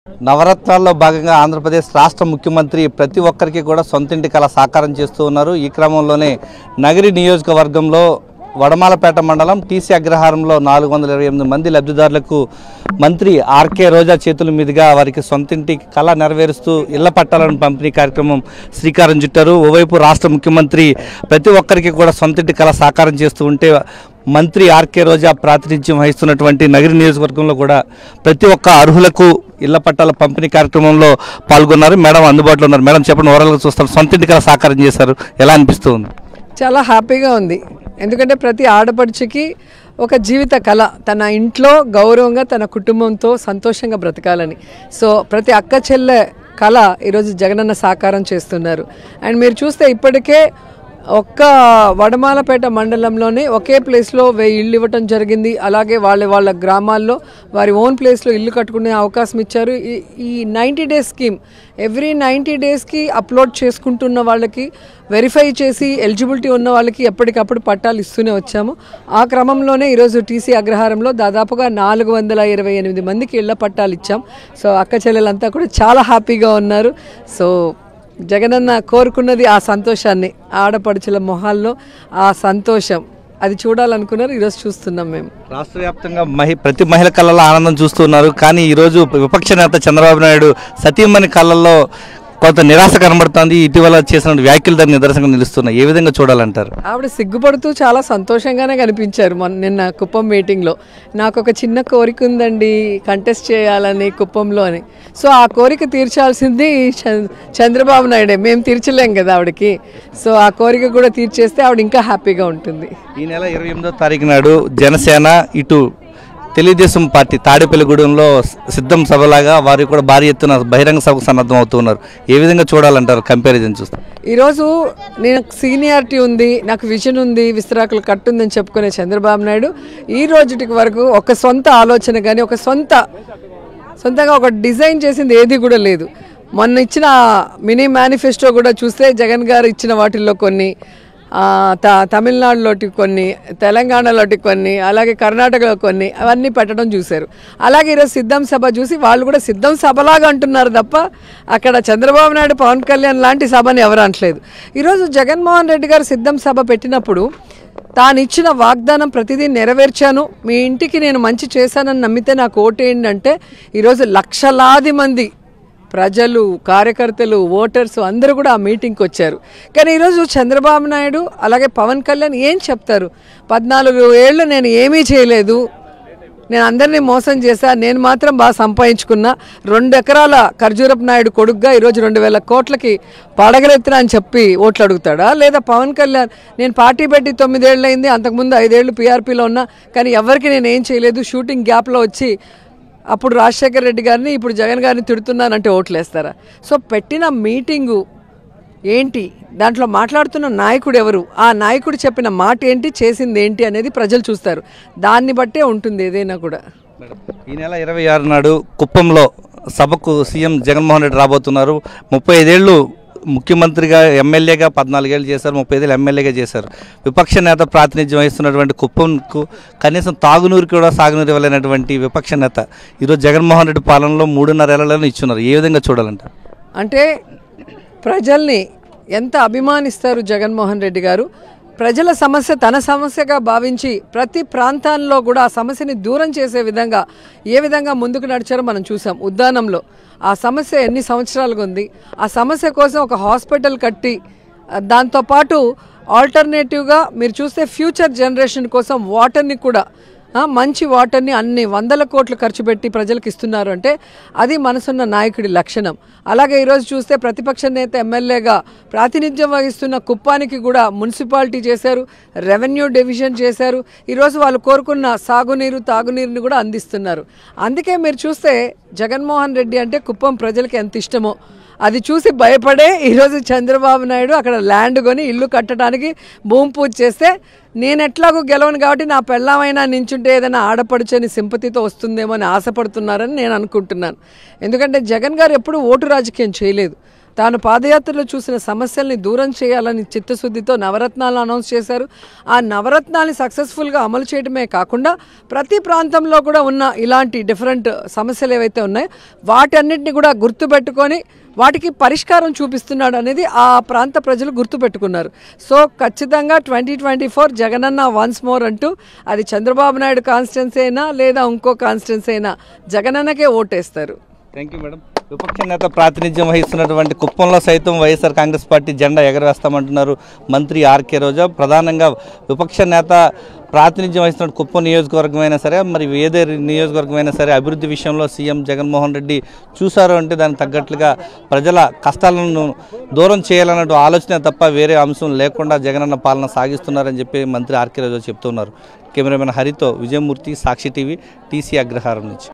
నవరత్నాల్లో భాగంగా ఆంధ్రప్రదేశ్ రాష్ట్ర ముఖ్యమంత్రి ప్రతి ఒక్కరికి కూడా సొంతింటి కళ సాకారం చేస్తూ ఉన్నారు ఈ క్రమంలోనే నగరి నియోజకవర్గంలో వడమాలపేట మండలం టీసీ అగ్రహారంలో నాలుగు వందల ఇరవై ఎనిమిది మంది లబ్ధిదారులకు మంత్రి ఆర్కే రోజా చేతుల మీదుగా వారికి సొంతింటి కళ నెరవేరుస్తూ ఇళ్ల పట్టాలను పంపిణీ కార్యక్రమం శ్రీకారం చుట్టారు ఓవైపు రాష్ట్ర ముఖ్యమంత్రి ప్రతి ఒక్కరికి కూడా సొంతింటి కళ సాకారం చేస్తూ ఉంటే మంత్రి ఆర్కే రోజా ప్రాతినిధ్యం వహిస్తున్నటువంటి నగరి నియోజకవర్గంలో కూడా ప్రతి ఒక్క అర్హులకు ఇళ్ల పట్టాల పంపిణీ కార్యక్రమంలో పాల్గొన్నారు మేడం అందుబాటులో ఉన్నారు మేడం చెప్పండి ఓవరాల్గా చూస్తాం సొంత ఇంటికి ఎలా సాకారం చేశారు ఎలా అనిపిస్తుంది చాలా హ్యాపీగా ఉంది ఎందుకంటే ప్రతి ఆడపడుచుకి ఒక జీవిత కళ తన ఇంట్లో గౌరవంగా తన కుటుంబంతో సంతోషంగా బ్రతకాలని సో ప్రతి అక్క చెల్లె కళ ఈరోజు జగనన్న సాకారం చేస్తున్నారు అండ్ మీరు చూస్తే ఇప్పటికే ఒక్క వడమాలపేట మండలంలోనే ఒకే ప్లేస్లో వెయ్యి ఇల్లు ఇవ్వటం జరిగింది అలాగే వాళ్ళ వాళ్ళ గ్రామాల్లో వారి ఓన్ ప్లేస్లో ఇల్లు కట్టుకునే అవకాశం ఇచ్చారు ఈ- ఈ ninety days scheme every ninety డేస్కి అప్లోడ్ చేసుకుంటున్న వాళ్ళకి వెరిఫై చేసి ఎలిజిబిలిటీ ఉన్న వాళ్ళకి ఎప్పటికప్పుడు పట్టాలు ఇస్తూనే వచ్చాము ఆ క్రమంలోనే ఈరోజు టీసీ అగ్రహారంలో దాదాపుగా నాలుగు వందల ఇరవై ఎనిమిది మందికి ఇళ్ల పట్టాలు ఇచ్చాం సో అక్క చెల్లెలంతా కూడా చాలా హ్యాపీగా ఉన్నారు సో జగనన్న కోరుకున్నది ఆ సంతోషాన్ని ఆడపడుచుల మొహాల్లో ఆ సంతోషం అది చూడాలనుకున్నారు ఈరోజు చూస్తున్నాం మేము రాష్ట్ర వ్యాప్తంగా మహి ప్రతి మహిళ కళ్ళలో ఆనందం చూస్తున్నారు కానీ ఈరోజు విపక్ష నేత చంద్రబాబు నాయుడు సతీమణి కళ్ళల్లో కొంత నిరాశ కనబడుతోంది ఇటీవల చేసిన వ్యాఖ్యలు దానికి నిదర్శనంగా నిలుస్తున్నాయి ఏ విధంగా చూడాలంటారు ఆవిడ సిగ్గుపడుతూ చాలా సంతోషంగానే కనిపించారు మొన్న నిన్న కుప్పం మీటింగ్లో నాకు ఒక చిన్న కోరిక ఉందండి కంటెస్ట్ చేయాలని కుప్పంలో అని సో ఆ కోరిక తీర్చాల్సింది చంద్ర- చంద్రబాబు నాయుడే మేము తీర్చలేం కదా ఆవిడకి సో ఆ కోరిక కూడా తీర్చేస్తే ఆవిడ ఇంకా హ్యాపీగా ఉంటుంది ఈ నెల ఇరవై ఎనిమిదో తారీఖు నాడు జనసేన ఇటు తెలుగుదేశం పార్టీ తాడేపల్లిగూడెంలో సిద్ధం సభలాగా వారు కూడా భారీ ఎత్తున బహిరంగ సభకు సన్నద్ధం అవుతున్నారు ఏ విధంగా చూడాలంటారు కంపారిజన్ చూస్తే ఈరోజు నేను సీనియారిటీ ఉంది నాకు విజన్ ఉంది విస్తరాకులు కట్టుందని చెప్పుకునే చంద్రబాబు నాయుడు ఈ రోజుటికి వరకు ఒక సొంత ఆలోచన కానీ ఒక సొంత సొంతంగా ఒక డిజైన్ చేసింది ఏది కూడా లేదు మొన్న ఇచ్చిన మినీ మేనిఫెస్టో కూడా చూస్తే జగన్ గారు ఇచ్చిన వాటిల్లో కొన్ని ఆ, త తమిళనాడులోటి కొన్ని తెలంగాణలోటి కొన్ని అలాగే కర్ణాటకలో కొన్ని అవన్నీ పెట్టడం చూశారు అలాగే ఈరోజు సిద్ధం సభ చూసి వాళ్ళు కూడా సిద్ధం సభలాగా అంటున్నారు తప్ప అక్కడ చంద్రబాబు నాయుడు పవన్ కళ్యాణ్ లాంటి సభని ఎవరు అనట్లేదు ఈరోజు జగన్మోహన్ రెడ్డి గారు సిద్ధం సభ పెట్టినప్పుడు తాను ఇచ్చిన వాగ్దానం ప్రతిదీ నెరవేర్చాను మీ ఇంటికి నేను మంచి చేశానని నమ్మితే నాకు ఓటేయండి అంటే ఈరోజు లక్షలాది మంది ప్రజలు కార్యకర్తలు ఓటర్స్ అందరూ కూడా ఆ మీటింగ్కి వచ్చారు కానీ ఈరోజు చంద్రబాబు నాయుడు అలాగే పవన్ కళ్యాణ్ ఏం చెప్తారు పద్నాలుగు ఏళ్ళు నేను ఏమీ చేయలేదు నేను అందరినీ మోసం చేశా నేను మాత్రం బాగా సంపాదించుకున్నా రెండు ఎకరాల ఖర్జూరపు నాయుడు కొడుగ్గా ఈరోజు రెండు వేల కోట్లకి పడగలెత్తిన అని చెప్పి ఓట్లు అడుగుతాడా లేదా పవన్ కళ్యాణ్ నేను పార్టీ పెట్టి తొమ్మిదేళ్ళు అయింది అంతకుముందు ఐదేళ్ళు పీఆర్పీలో ఉన్నా కానీ ఎవరికి నేను ఏం చేయలేదు షూటింగ్ గ్యాప్లో వచ్చి అప్పుడు రాజశేఖర్ రెడ్డి గారిని ఇప్పుడు జగన్ గారిని తిడుతున్నానంటే ఓట్లు వేస్తారా సో పెట్టిన మీటింగు ఏంటి దాంట్లో మాట్లాడుతున్న నాయకుడు ఎవరు ఆ నాయకుడు చెప్పిన మాట ఏంటి చేసింది ఏంటి అనేది ప్రజలు చూస్తారు దాన్ని బట్టే ఉంటుంది ఏదైనా కూడా ఈ నెల ఇరవై ఆరు నాడు కుప్పంలో సభకు సీఎం జగన్మోహన్ రెడ్డి రాబోతున్నారు ముప్పై ఐదేళ్ళు ముఖ్యమంత్రిగా ఎమ్మెల్యేగా పద్నాలుగేళ్ళు చేశారు ముప్పై ఐదేళ్ళు ఎమ్మెల్యేగా చేశారు విపక్ష నేత ప్రాతినిధ్యం వహిస్తున్నటువంటి కుప్పంకు కనీసం తాగునీరు కూడా సాగునీరు ఇవ్వలేనటువంటి విపక్ష నేత ఈరోజు జగన్మోహన్ రెడ్డి పాలనలో మూడున్నర ఏళ్లలో ఇచ్చున్నారు ఏ విధంగా చూడాలంటారు అంటే ప్రజల్ని ఎంత అభిమానిస్తారు జగన్మోహన్ రెడ్డి గారు ప్రజల సమస్య తన సమస్యగా భావించి ప్రతి ప్రాంతాల్లో కూడా ఆ సమస్యని దూరం చేసే విధంగా ఏ విధంగా ముందుకు నడిచారో మనం చూసాం ఉద్దానంలో ఆ సమస్య ఎన్ని సంవత్సరాలుగా ఉంది ఆ సమస్య కోసం ఒక హాస్పిటల్ కట్టి ఆ, దాంతోపాటు ఆల్టర్నేటివ్గా మీరు చూస్తే ఫ్యూచర్ జనరేషన్ కోసం వాటర్ని కూడా ఆ, మంచి వాటర్ని అన్ని వందల కోట్లు ఖర్చు పెట్టి ప్రజలకు ఇస్తున్నారు అంటే అది మనసున్న నాయకుడి లక్షణం అలాగే ఈరోజు చూస్తే ప్రతిపక్ష నేత ఎమ్మెల్యేగా ప్రాతినిధ్యం వహిస్తున్న కుప్పానికి కూడా మున్సిపాలిటీ చేశారు రెవెన్యూ డివిజన్ చేశారు ఈరోజు వాళ్ళు కోరుకున్న సాగునీరు తాగునీరుని కూడా అందిస్తున్నారు అందుకే మీరు చూస్తే జగన్మోహన్ రెడ్డి అంటే కుప్పం ప్రజలకు ఎంత ఇష్టమో అది చూసి భయపడే ఈరోజు చంద్రబాబు నాయుడు అక్కడ ల్యాండ్ కొని ఇల్లు కట్టడానికి భూమి పూజ చేస్తే నేను ఎట్లాగూ గెలవను కాబట్టి నా పెళ్ళామైనా నించుంటే ఏదైనా ఆడపడుచని సింపతితో వస్తుందేమో అని ఆశపడుతున్నారని నేను అనుకుంటున్నాను ఎందుకంటే జగన్ గారు ఎప్పుడు ఓటు రాజకీయం చేయలేదు తాను పాదయాత్రలో చూసిన సమస్యల్ని దూరం చేయాలని చిత్తశుద్ధితో నవరత్నాలను అనౌన్స్ చేశారు ఆ నవరత్నాల్ని సక్సెస్ఫుల్గా అమలు చేయడమే కాకుండా ప్రతి ప్రాంతంలో కూడా ఉన్న ఇలాంటి డిఫరెంట్ సమస్యలు ఏవైతే ఉన్నాయో వాటన్నిటిని కూడా గుర్తుపెట్టుకొని వాటికి పరిష్కారం చూపిస్తున్నాడు అనేది ఆ ప్రాంత ప్రజలు గుర్తుపెట్టుకున్నారు సో ఖచ్చితంగా twenty twenty four Jagananna once more అంటూ అది చంద్రబాబు నాయుడు కాన్స్టిట్యున్సీ అయినా లేదా ఇంకో కాన్స్టిట్యున్సీ అయినా జగనన్నకే ఓటేస్తారు థ్యాంక్ యూ మేడం విపక్ష నేత ప్రాతినిధ్యం వహిస్తున్నటువంటి కుప్పంలో సైతం వైఎస్ఆర్ కాంగ్రెస్ పార్టీ జెండా ఎగరవేస్తామంటున్నారు మంత్రి ఆర్కే రోజా ప్రధానంగా విపక్ష నేత ప్రాతినిధ్యం వహిస్తున్న కుప్పం నియోజకవర్గం అయినా సరే మరి ఏదే నియోజకవర్గం అయినా సరే అభివృద్ధి విషయంలో సీఎం జగన్మోహన్ రెడ్డి చూశారు అంటే దానికి తగ్గట్లుగా ప్రజల కష్టాలను దూరం చేయాలన్నట్టు ఆలోచన తప్ప వేరే అంశం లేకుండా జగనన్న పాలన సాగిస్తున్నారని చెప్పి మంత్రి ఆర్కే రోజా చెప్తున్నారు కెమెరామెన్ హరితో విజయమూర్తి సాక్షి టీవీ టీసీ అగ్రహారం నుంచి